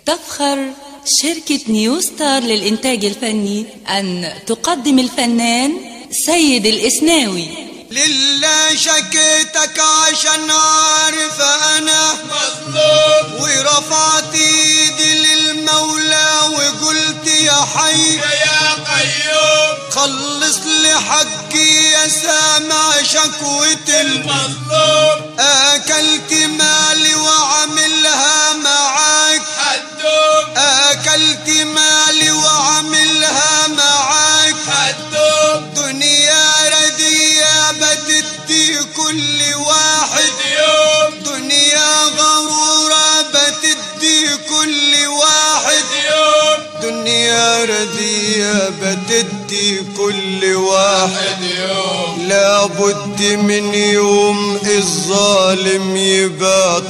تفخر شركة نيو ستار للإنتاج الفني أن تقدم الفنان سيد الإسناوي لله شكيتك عشان عارف انا مظلوم ورفعت ايدي للمولى وقلت يا حي يا قيوم خلص لي حقي يا سامع شكوة المظلوم اكلت مالي وعملها معاك حدوم اكلت مالي وعملها معاك حدوم دنيا ردية بتدي كل واحد يوم دنيا غرورة بتدي كل واحد يوم دنيا ردية بتدي كل واحد يوم لابد من يوم الظالم يبات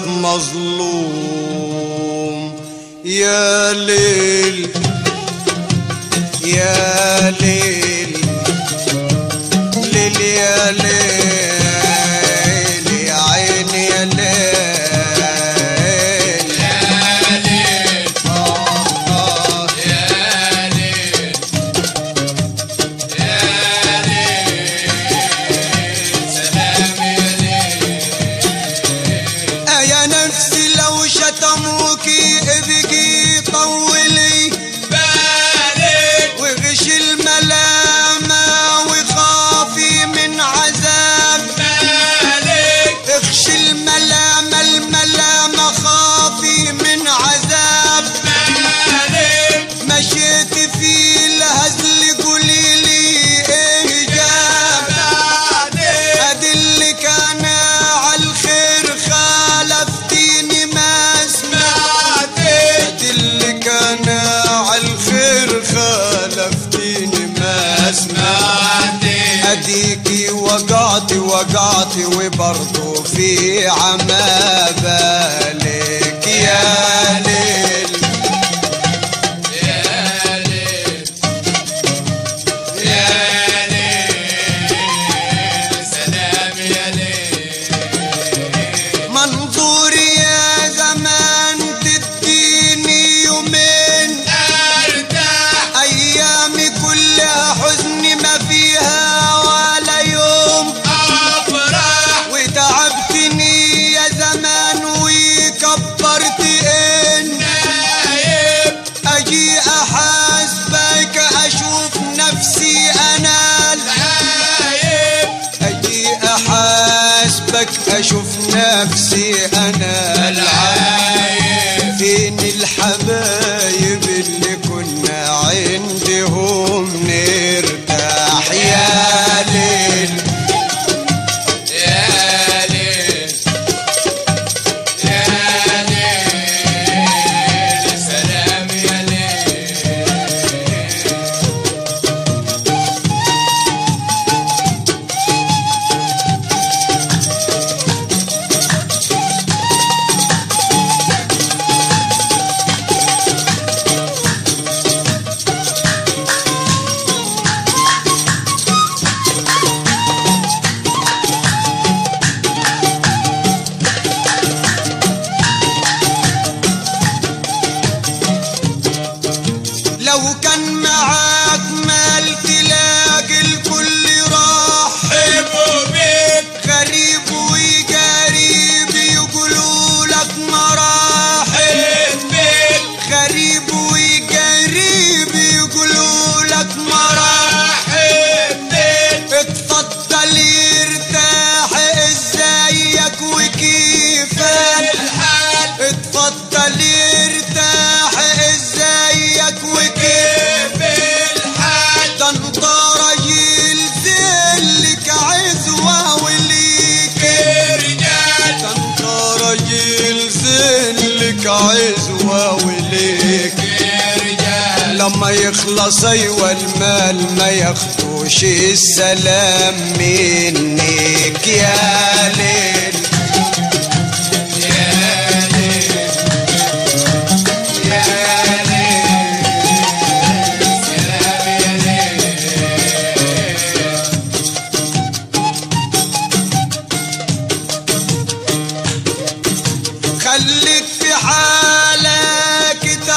مظلوم يا ليل يا ليل ليل يا ليل يا عيني يا ليل آه آه يا نفسي لو شتموكي ابقي طولي بالك وغش الملامة وخافي من عذاب بالك اغش الملامة الملامة خافي من عذاب بالك مشيت في الهزل قوليلي ايه جاب ادلك انا عالخير خالفتيني ما سمعت ادلك انا عالخير خالفتيني ما سمعت اديكي وقعتي وقعتي وبرضه في عما بالك يا ليل منظوري يا زمان تديني يومين ايامي كلها حزن ما فيها ولا يوم وتعبتني يا زمان وكبرت ان اجي احاسبك اشوف نفسي انا العيب اجي احاسبك اشوف نفسي انا العيب فين الحبايب اللي كنا عندهم نرتاح يا ليل لو كان معاك مال تلاقي الكل راح غريب وقريب يقولوا لك مراحل غريب وقريب يقولوا لك مراحل اتفضل يرتاح ازيك وكيفك اتفضل يرتاح ازيك وكيف ده انت راجل زلك عزوة وليك ده انت راجل زلك عزوة وليك لما يخلص ايوه المال ما ياخدوش السلام منك يا ليل يا ليل خليك في حالك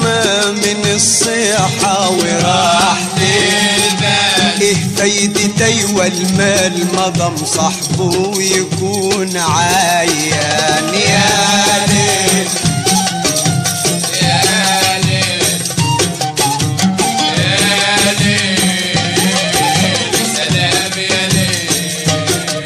ما من الصيحة وراح البال ايه فايدتي والمال ما ضم صاحبه ويكون عيان يا ليل يا ليل يا ليل سلام يا ليل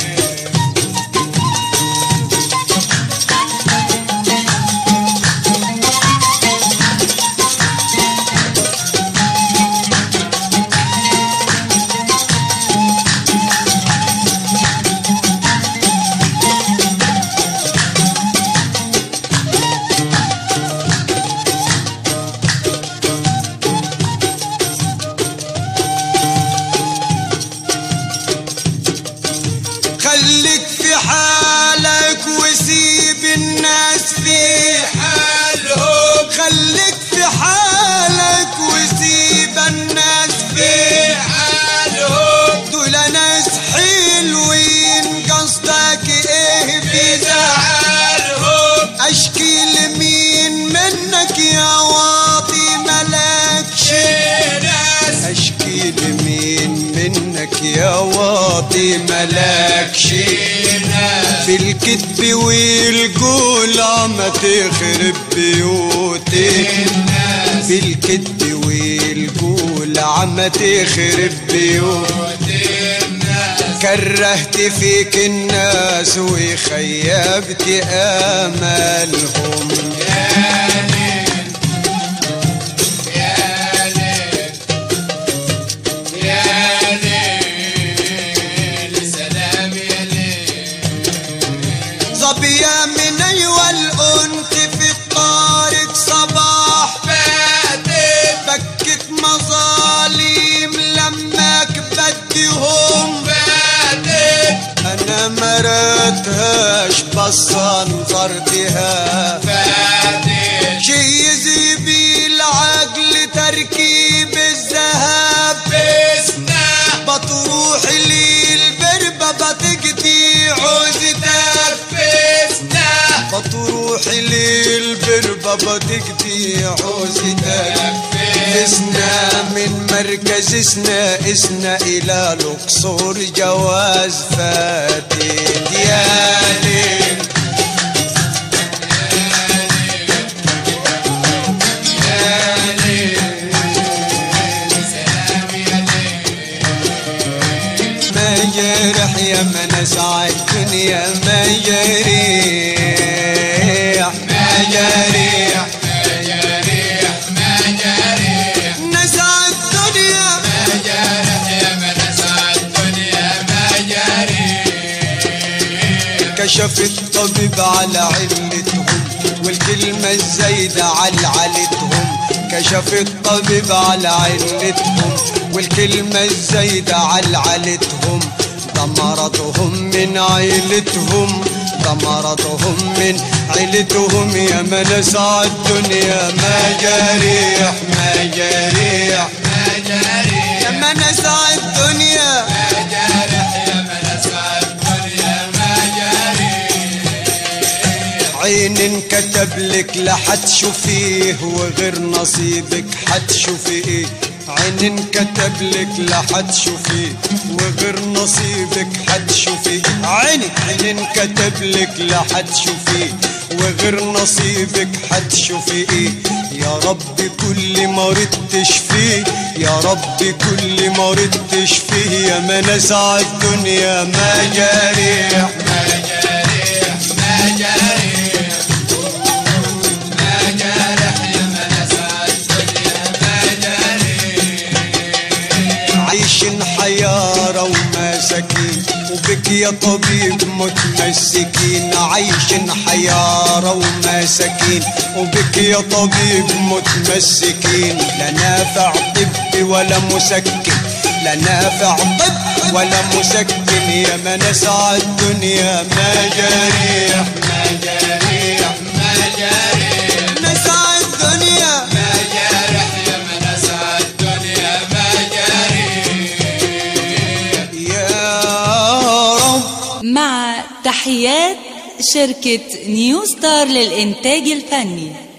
خليك في حالك وسيب الناس في حالهم خليك في حالك وسيب الناس في حالهم دول ناس حلوين قصدك ايه في زعلهم اشكي لمين منك يا واطي ملكش ناس اشكي لمين منك يا واطي ملكش ناس في الكذب والجولة ما تخرب بيوتي في الكذب والجولة عم تخرب بيوتي كرهت فيك الناس وخيبت املهم ظبيا من ايوه الانت في الطارق صباح بكت مظالم لما كبدهم انا مرتهاش بس انظرتها شي يزيبي العقل تركيب الذهب بتروح لي البربة بتقضي عوزتك بتروح لي البربة بتقضي عوزتك اسنا من مركز اسنا اسنا الى الاقصر جواز فاتت يا ليل ما جرح يا من سعى الدنيا ما جريح ما جريح نسى الدنيا كشف الطبيب على علتهم والكلمة الزايدة على علتهم كشف الطبيب على علتهم والكلمة الزايدة على علتهم ده مرضهم من عيلتهم ده مرضهم من عيلتهم يا من سعى الدنيا ما جريح ما جريح يا من سعى الدنيا عين انكتب لك لا حتشوفيه وغير نصيبك حتشوفيه عين انكتب لك لا حتشوفيه وغير نصيبك حتشوفيه عيني عين انكتب لك لا حتشوفيه وغير نصيبك حتشوفيه يا رب كل مريض تشفيه يا رب كل مريض تشفيه يا من اسعى الدنيا ما جريح عايشين حيارة ومساكين وبك يا طبيب متمسكين عايشين حيارة ومساكين وبك يا طبيب متمسكين لا نافع طب ولا مسكن لا نافع طب ولا مسكن يا من اسعى الدنيا ما جريح ما جريح ما جريح نسعى الدنيا يا رب مع تحيات شركة نيو ستار للإنتاج الفني